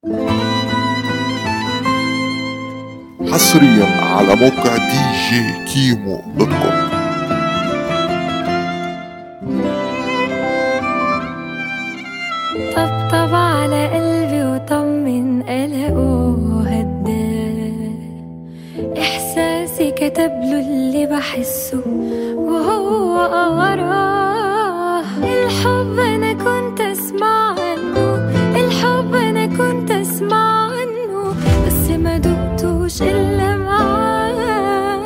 حصريا على موقع دي جي كيمو دوت كوم طبطب على قلبي وطمن قلقه وهداه إحساسي كتب له اللي بحسه وهو قراه الحب أنا كنت أسمع عنه الحب أنا كنت أسمع عنه بس ما دقتوش إلا معاه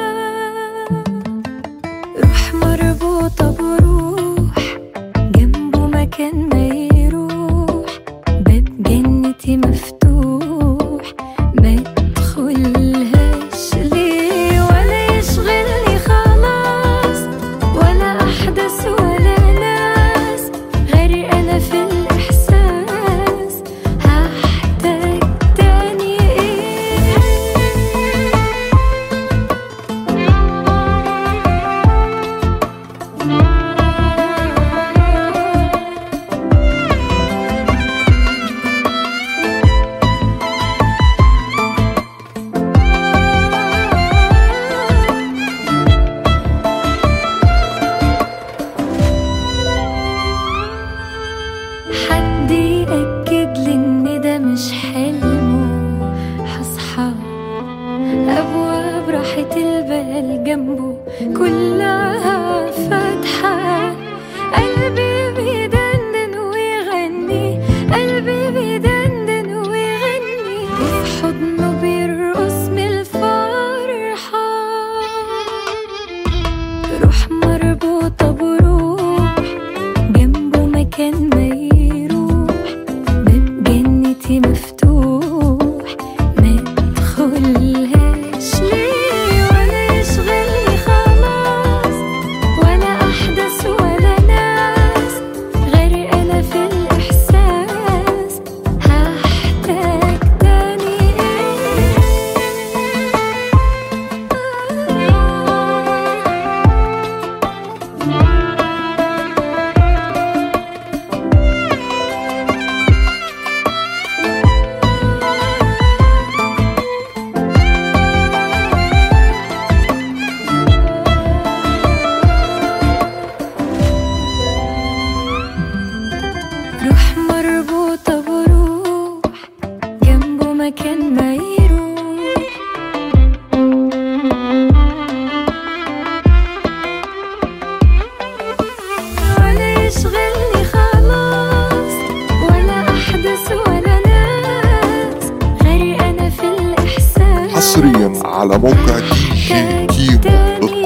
روح مربوطة بروح جنبه مكان ما يروح باب جنتي مفتوح ما يدخلهاش ليه ولا يشغلني خلاص ولا أحدث ولا ناس غير أنا في الإحساس هحتاج تاني إيه حد يأكد لي إن ده مش حلم هصحى أبواب راحة البال جنبه كلها فاتحة قلبي بيدندن ويغني قلبي بيدندن ويغني وفي حضنه بيرقص من الفرحة روح مربوطة بروح جنبه مكان ما يروح باب جنتي مفتوح ما يدخلهاش ليه ولا يشغلني خلاص ولا أحدث ولا ناس غير أنا في الإحساس هحتاج تاني روح مربوطة بروح جنبه مكان ما يروح ولا يشغلني خلاص ولا أحدث ولا ناس غير أنا في الإحساس حصريا على موقع دي جي كيمو دوت كوم